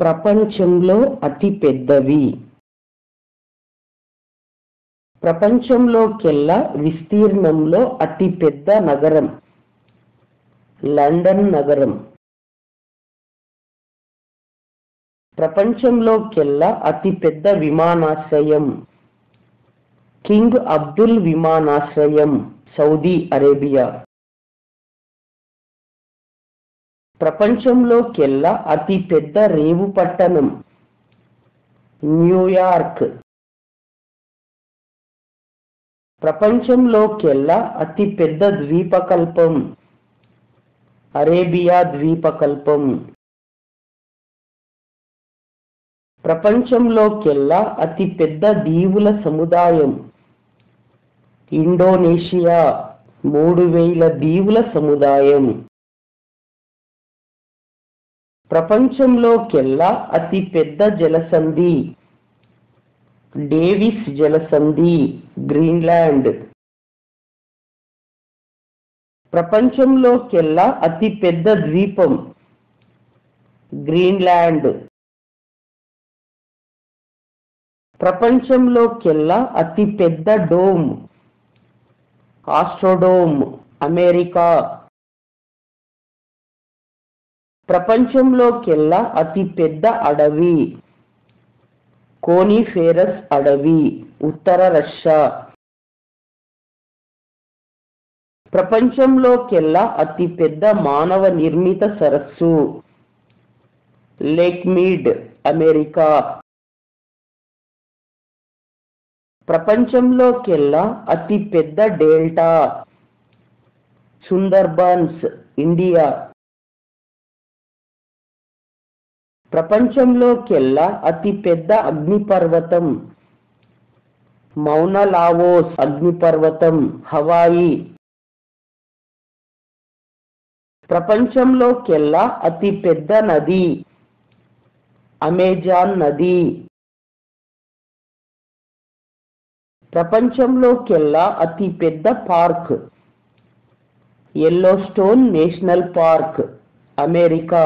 ప్రపంచంలో అతి పెద్దవి ప్రపంచంలోకెల్లా విస్తీర్ణంలో అతి పెద్ద నగరం లండన్ నగరం ప్రపంచంలోకెల్లా అతి పెద్ద విమానాశ్రయం కింగ్ అబ్దుల్ విమానాశ్రయం సౌదీ అరేబియా ప్రపంచంలోకెల్లా అతి పెద్ద రేవు పట్టణం న్యూయార్క్ ప్రపంచంలోకెల్లా అతి పెద్ద ద్వీపకల్పం అరేబియా ద్వీపకల్పం ప్రపంచంలోకెల్లా అతి పెద్ద దీవుల సముదాయం ఇండోనేషియా మూడు వేల దీవుల సముదాయం ప్రపంచంలోకెల్లా అతి పెద్ద జలసంధి డేవిస్ జలసంధి గ్రీన్లాండ్ ప్రపంచంలోకెల్లా అతి పెద్ద ద్వీపం గ్రీన్లాండ్ ప్రపంచంలోకెల్లా అతి పెద్ద డోమ్ ఆస్ట్రోడోమ్ అమెరికా ప్రపంచంలోకెల్లా అతి పెద్ద అడవి కోనిఫేరస్ అడవి ఉత్తర రష్యా ప్రపంచంలోకెల్లా అతి పెద్ద మానవ నిర్మిత సరస్సు లేక్ మీడ్ అమెరికా ప్రపంచంలోకెల్లా అతి పెద్ద డెల్టా సుందర్బన్స్ ఇండియా ప్రపంచంలోకెల్లా అతి పెద్ద అగ్నిపర్వతం మౌన లావోస్ అగ్నిపర్వతం హవాయి ప్రపంచంలోకెల్లా అతి పెద్ద నది అమెజాన్ నది ప్రపంచంలోకెల్లా అతి పెద్ద park Yellowstone national park America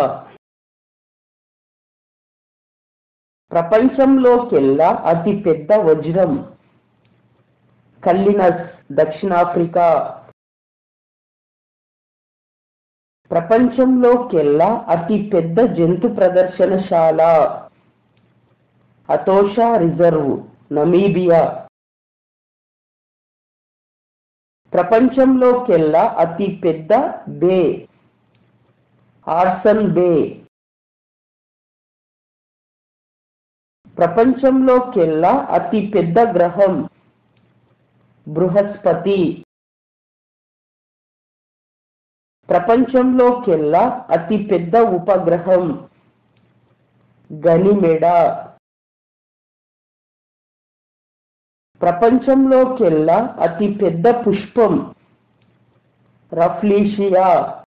ప్రపంచంలోకెల్లా అతి పెద్ద వజ్రం కల్లినస్ దక్షిణాఫ్రికా ప్రపంచంలోకెల్లా అతి పెద్ద జంతు ప్రదర్శనశాల అతోషా రిజర్వ్ నమీబియా ప్రపంచంలోకెల్లా అతి పెద్ద బే ఆర్సన్ బే ప్రపంచంలోకెల్లా అతి పెద్ద గ్రహం బృహస్పతి ప్రపంచంలోకెల్లా అతి పెద్ద ఉపగ్రహం గనిమెడ ప్రపంచంలోకెల్లా అతి పెద్ద పుష్పం రఫ్లీషియా